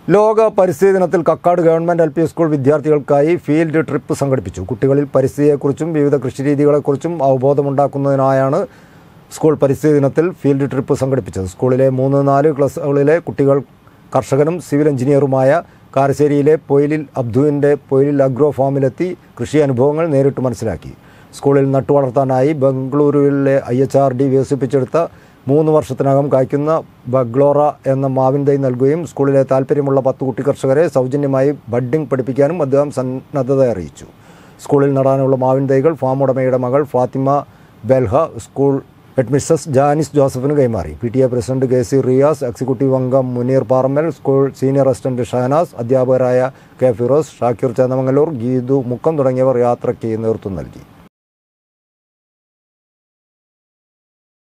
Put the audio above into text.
ലോക പരിസ്ഥിതി ദിനത്തിൽ Kakkad government L P school വിദ്യാർത്ഥികൾക്കായി ഫീൽഡ് ട്രിപ്പ് സംഘടിപ്പിച്ചു കുട്ടികളിൽ പരിസ്ഥിതിയെക്കുറിച്ചും വിവിധ കൃഷിരീതികളെക്കുറിച്ചും അവബോധമുണ്ടാക്കുന്നതിനായാണ് സ്കൂൾ പരിസ്ഥിതി ദിനത്തിൽ ഫീൽഡ് ട്രിപ്പ് സംഘടിപ്പിച്ചത് സ്കൂളിലെ മൂന്ന് നാല് ക്ലാസ്സുകളിലെ കുട്ടികൾ കർഷകനും സിവിൽ എഞ്ചിനീയറുമായ കാരശ്ശേരിയിലെ പൊയിലിൽ അബ്ദുവിൻ്റെ പൊയിലിൽ അഗ്രോ ഫാമിലെത്തി കൃഷി അനുഭവങ്ങൾ നേരിട്ട് മനസ്സിലാക്കി സ്കൂളിൽ നട്ടുവളർത്താനായി ബംഗളൂരുവിലെ ഐ എച്ച് ആർ ഡി വികസിപ്പിച്ചെടുത്ത മൂന്ന് വർഷത്തിനകം കായ്ക്കുന്ന ബഗ്ലോറ എന്ന മാവിൻ തൈ നൽകുകയും സ്കൂളിലെ താല്പര്യമുള്ള പത്ത് കുട്ടി കർഷകരെ സൗജന്യമായി ബഡ്ഡിംഗ് പഠിപ്പിക്കാനും അദ്ദേഹം സന്നദ്ധത അറിയിച്ചു സ്കൂളിൽ നടാനുള്ള മാവിൻ തൈകൾ ഫാം ഉടമയുടെ മകൾ Fathima Belha school headmistress Janis ജോസഫിന് കൈമാറി P T A president K C Riyas executive അംഗം Muneer Parammal school senior assistant Shahanas അധ്യാപകരായ കെ ഫിറോസ് ഷാക്കിർ ചേന്നമംഗലൂർ ഗീതു മുക്കം തുടങ്ങിയവർ യാത്രയ്ക്ക് നേതൃത്വം നൽകി